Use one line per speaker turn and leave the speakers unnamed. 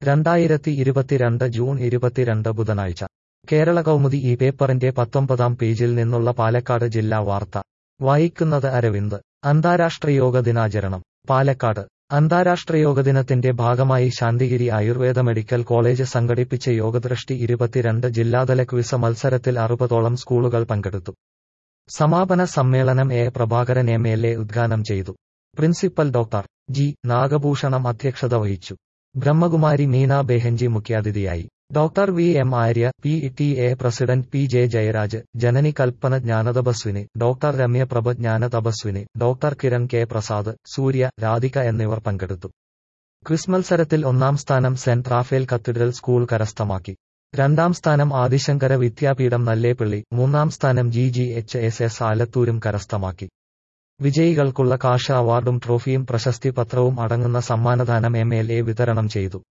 രണ്ടായിരത്തി ഇരുപത്തിരണ്ട് ജൂൺ ഇരുപത്തിരണ്ട് ബുധനാഴ്ച കേരള കൗമുദി ഈ പേപ്പറിന്റെ പത്തൊമ്പതാം പേജിൽ നിന്നുള്ള പാലക്കാട് ജില്ലാ വാർത്ത വായിക്കുന്നത് അരവിന്ദ് അന്താരാഷ്ട്ര യോഗ ദിനാചരണം പാലക്കാട് അന്താരാഷ്ട്ര യോഗ ദിനത്തിന്റെ ഭാഗമായി ശാന്തിഗിരി ആയുർവേദ മെഡിക്കൽ കോളേജ് സംഘടിപ്പിച്ച യോഗദൃഷ്ടി ഇരുപത്തിരണ്ട് ജില്ലാതല ക്വിസ് മത്സരത്തിൽ അറുപതോളം സ്കൂളുകൾ പങ്കെടുത്തു സമാപന സമ്മേളനം A Prabhakaran M L A ഉദ്ഘാടനം ചെയ്തു പ്രിൻസിപ്പൽ ഡോക്ടർ ജി നാഗഭൂഷണം അധ്യക്ഷത വഹിച്ചു ബ്രഹ്മകുമാരി മീന ബെഹൻജി മുഖ്യാതിഥിയായി doctor V M Arya P T A president P J Jayaraj Janani Kalpana Jnanathapaswini doctor Ramyaprabha Jnanathapaswini doctor Kiran K Prasad Surya Radhika എന്നിവർ പങ്കെടുത്തു ക്വിസ് മത്സരത്തിൽ ഒന്നാം സ്ഥാനം സെന്റ് റാഫേൽ കത്തീഡ്രൽ സ്കൂൾ കരസ്ഥമാക്കി രണ്ടാം സ്ഥാനം ആദിശങ്കര വിദ്യാപീഠം നല്ലേപ്പള്ളി മൂന്നാം സ്ഥാനം G G H S S ആലത്തൂരും കരസ്ഥമാക്കി വിജയികൾക്കുള്ള കാശ അവാർഡും ട്രോഫിയും പ്രശസ്തി പത്രവും അടങ്ങുന്ന സമ്മാനദാനം എം എൽ എ വിതരണം ചെയ്തു